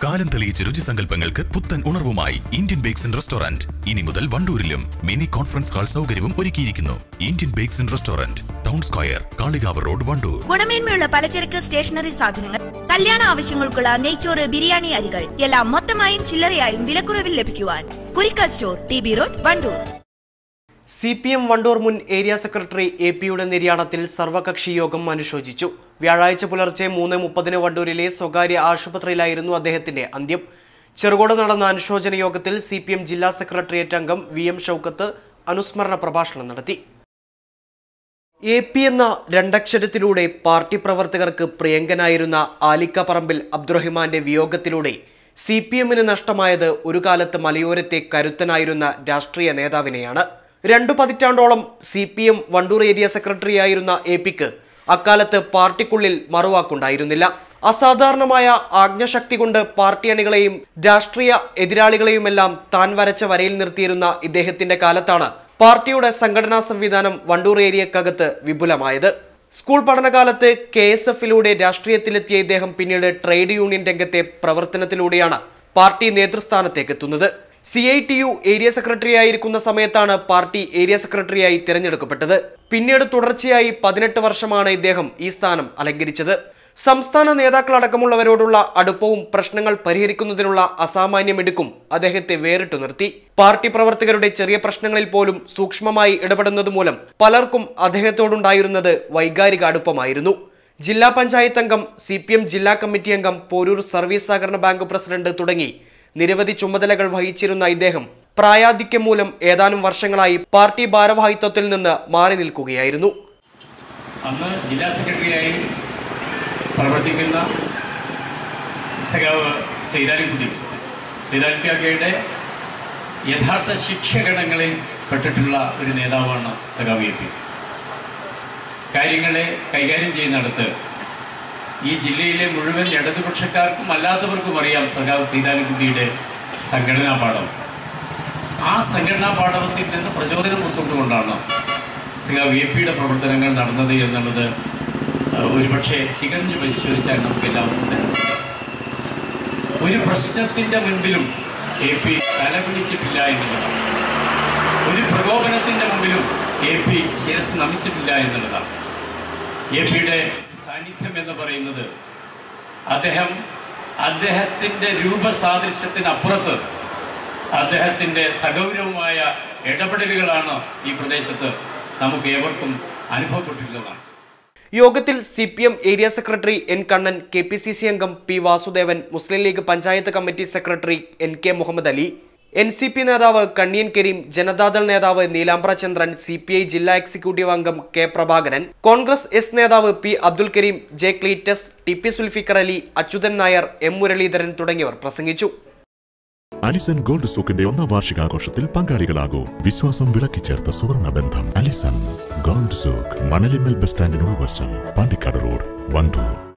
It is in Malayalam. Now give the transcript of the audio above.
കാലം തെളിയിച്ച രുചിസങ്കല്പങ്ങൾക്ക് പുത്തൻ ഉണർവുമായി ഇന്ത്യൻ ബേക്സ് ആൻഡ് റെസ്റ്റോറന്റ് ഇനി മുതൽ വണ്ടൂരിലും മിനി കോൺഫറൻസ് ഹാൾ സൗകര്യവും ഒരുക്കിയിരിക്കുന്നു Indian Bakes and restaurant town square Kalikavu road Wandoor ഗുണമേന്മയുള്ള പലചരക്ക് സ്റ്റേഷനറി സാധനങ്ങൾ കല്യാണ ആവശ്യങ്ങൾക്കുള്ള നെയ്ച്ചോറ് ബിരിയാണി അരികൾ എല്ലാം മൊത്തമായും ചില്ലറയായും വിലക്കുറവിൽ ലഭിക്കുവാൻ Kurikkal store T B road Wandoor C P M Wandoor മുൻ ഏരിയ സെക്രട്ടറി എ പിയുടെ നിര്യാണത്തിൽ സർവകക്ഷി യോഗം അനുശോചിച്ചു വ്യാഴാഴ്ച പുലർച്ചെ മൂന്ന് മുപ്പതിന് വണ്ടൂരിലെ സ്വകാര്യ ആശുപത്രിയിലായിരുന്നു അദ്ദേഹത്തിന്റെ അന്ത്യം ചെറുകോട് നടന്ന അനുശോചന യോഗത്തിൽ സി പി എം ജില്ലാ സെക്രട്ടേറിയറ്റ് അംഗം വി എം ഷൌക്കത്ത് അനുസ്മരണ പ്രഭാഷണം നടത്തി എ പി എന്ന രണ്ടക്ഷരത്തിലൂടെ പാർട്ടി പ്രവർത്തകർക്ക് പ്രിയങ്കനായിരുന്ന ആലിക്ക പറമ്പിൽ അബ്ദുറഹിമാന്റെ വിയോഗത്തിലൂടെ സി പി എമ്മിന് നഷ്ടമായത് ഒരു കാലത്ത് മലയോരത്തെ കരുത്തനായിരുന്ന രാഷ്ട്രീയ നേതാവിനെയാണ് രണ്ടു പതിറ്റാണ്ടോളം C P M Wandoor area സെക്രട്ടറിയായിരുന്ന എ പിക്ക് അക്കാലത്ത് പാർട്ടിക്കുള്ളിൽ മറുവാക്കുണ്ടായിരുന്നില്ല അസാധാരണമായ ആജ്ഞശക്തി കൊണ്ട് പാർട്ടി അണികളെയും രാഷ്ട്രീയ എതിരാളികളെയുമെല്ലാം താൻ വരച്ച വരയിൽ നിർത്തിയിരുന്ന ഇദ്ദേഹത്തിന്റെ കാലത്താണ് പാർട്ടിയുടെ സംഘടനാ സംവിധാനം വണ്ടൂർ ഏരിയക്കകത്ത് വിപുലമായത് സ്കൂൾ പഠനകാലത്ത് കെ എസ് എഫിലൂടെ രാഷ്ട്രീയത്തിലെത്തിയ ഇദ്ദേഹം പിന്നീട് ട്രേഡ് യൂണിയൻ രംഗത്തെ പ്രവർത്തനത്തിലൂടെയാണ് പാർട്ടി നേതൃസ്ഥാനത്തേക്ക് എത്തുന്നത് C I T U area secretary ആയിരിക്കുന്ന സമയത്താണ് പാർട്ടി ഏരിയ സെക്രട്ടറിയായി തിരഞ്ഞെടുക്കപ്പെട്ടത് പിന്നീട് തുടർച്ചയായി പതിനെട്ട് വർഷമാണ് ഇദ്ദേഹം ഈ സ്ഥാനം അലങ്കരിച്ചത് സംസ്ഥാന നേതാക്കളടക്കമുള്ളവരോടുള്ള അടുപ്പവും പ്രശ്നങ്ങൾ പരിഹരിക്കുന്നതിനുള്ള അസാമാന്യമെടുക്കും അദ്ദേഹത്തെ വേറിട്ടു നിർത്തി പാർട്ടി പ്രവർത്തകരുടെ ചെറിയ പ്രശ്നങ്ങളിൽ പോലും സൂക്ഷ്മമായി ഇടപെടുന്നത് മൂലം പലർക്കും അദ്ദേഹത്തോടുണ്ടായിരുന്നത് വൈകാരിക അടുപ്പമായിരുന്നു ജില്ലാ പഞ്ചായത്ത് അംഗം സി പി എം ജില്ലാ കമ്മിറ്റി അംഗം പോരൂർ സർവീസ് സഹകരണ ബാങ്ക് പ്രസിഡന്റ് തുടങ്ങി നിരവധി ചുമതലകൾ വഹിച്ചിരുന്ന ഇദ്ദേഹം പ്രായാധിക്യം മൂലം ഏതാനും വർഷങ്ങളായി പാർട്ടി ഭാരവാഹിത്വത്തിൽ നിന്ന് മാറി നിൽക്കുകയായിരുന്നു അന്ന് ജില്ലാ സെക്രട്ടറിയായി പ്രവർത്തിക്കുന്ന സഖാവ് സൈതാലിക്കുട്ടി സൈതാലിക്കാക്കയുടെ യഥാർത്ഥ ശിക്ഷകണങ്ങളിൽ പെട്ടിട്ടുള്ള ഒരു നേതാവാണ് സഖാവ് എ പി കാര്യങ്ങളെ കൈകാര്യം ചെയ്യുന്നിടത്ത് ഈ ജില്ലയിലെ മുഴുവൻ ഇടതുപക്ഷക്കാർക്കും അല്ലാത്തവർക്കും അറിയാം സഖാവ് സീതാലിക്കുട്ടിയുടെ സംഘടനാ പാഠം ആ സംഘടനാ പാഠത്തിൽ നിന്ന് പ്രചോദനം ഉൾക്കൊണ്ടുകൊണ്ടാണ് സഖാവ് എ പിയുടെ പ്രവർത്തനങ്ങൾ നടന്നത് എന്നുള്ളത് അഹ്, ഒരുപക്ഷെ ചികഞ്ഞു പരിശോധിച്ചാൽ നമുക്കെല്ലാം ഉണ്ട് ഒരു പ്രശ്നത്തിൻ്റെ മുൻപിലും എ പി തലപിടിച്ചിട്ടില്ല എന്നുള്ളതാണ് ഒരു പ്രകോപനത്തിൻ്റെ മുമ്പിലും എ പി ശിരസ് നമിച്ചിട്ടില്ല എന്നുള്ളതാണ് എ പിയുടെ സാന്നിധ്യം എന്ന് പറയുന്നത് അദ്ദേഹം അദ്ദേഹത്തിൻ്റെ രൂപസാദൃശ്യത്തിനപ്പുറത്ത് അദ്ദേഹത്തിൻ്റെ സഗൗരവമായ ഇടപെടലുകളാണ് ഈ പ്രദേശത്ത് നമുക്ക് ഏവർക്കും അനുഭവപ്പെട്ടിട്ടുള്ളതാണ് യോഗത്തിൽ C P M area secretary N Kannan K P C C അംഗം P Vasudevan Muslim League panchayat committee secretary N K Muhammad Ali N C P നേതാവ് കണ്ണിയൻ കരീം ജനതാദൾ നേതാവ് Nilambra Chandran C P I ജില്ലാ എക്സിക്യൂട്ടീവ് അംഗം കെ പ്രഭാകരൻ കോൺഗ്രസ് എസ് നേതാവ് P Abdul Karim J Cleetus T P Sulfiqar Ali Achuthan Nair M Muraleedharan തുടങ്ങിയവർ പ്രസംഗിച്ചു അലിസൺ ഗോൾഡ് സൂക്കിന്റെ ഒന്നാം വാർഷികാഘോഷത്തിൽ പങ്കാളികളാകൂ വിശ്വാസം വിളക്കിച്ചേർത്ത സുവർണ ബന്ധം Alison gold souk Manalimal bus സ്റ്റാൻഡിനോട് വശം പാണ്ടിക്കാട് റോഡ് വണ്ടൂർ